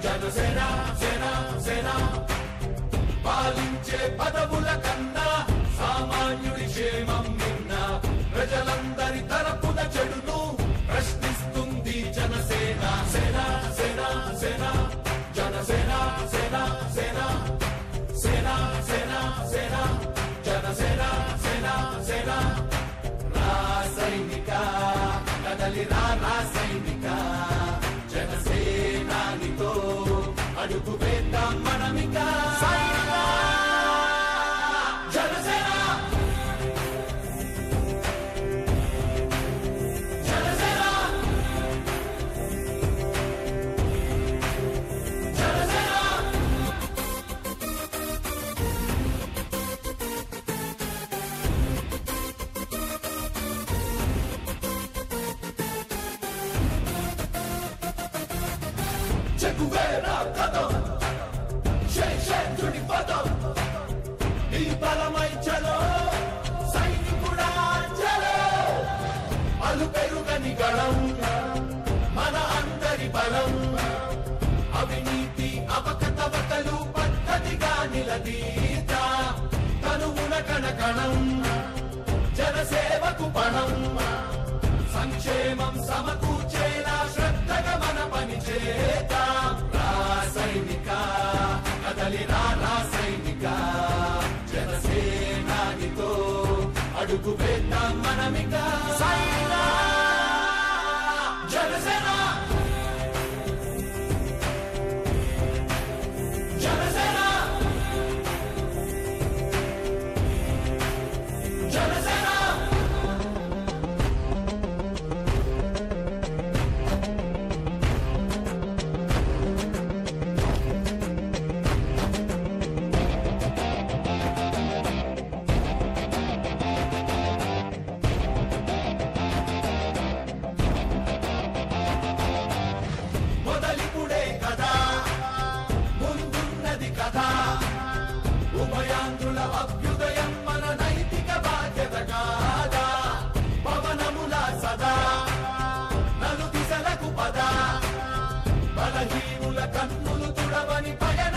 జనసేన సేన సేన పాలించే పదవుల కన్నా సామాన్యుడి క్షేమం నిన్న ప్రజలందరి తరపున చెడును ప్రశ్నిస్తుంది జనసేన సేన సేన సేన జనసేన సేన సేన సేన సేన సేన జనసేన సేన సేన రాసైనిక కదలి రా రాసైనిక జనసేనానితో అడుగు వేద్దాం మనమిక జనసేన జనసేన జనసేన చెక్కువేరా కథం శేషేంద్రుడి పదం ఈ బలమై చలో సైనికుడా చలో అలు పెరుగని గళం మన అందరి బలం అవినీతి అవకతవకలు పద్ధతిగా నిలదీత తనువున కణకణం జనసేవకు పణం సంక్షేమం సమకూర్చేలా శ్రద్ధగా మన పని చేద్దాం రాసైనిక కదలి రా రాసైనిక జనసేనానితో అడుగు వేద్దాం మనమిక జనసేన జనసేన జనసేన మొదలిపుడే కదా ముందున్నది కదా ఉభయాంధ్రుల అభ్యుదయం మన నైతిక బాధ్యత కాదా పవనముల సదా నలు దిశలకు పద బలహీనుల కన్నులు తుడవని పయన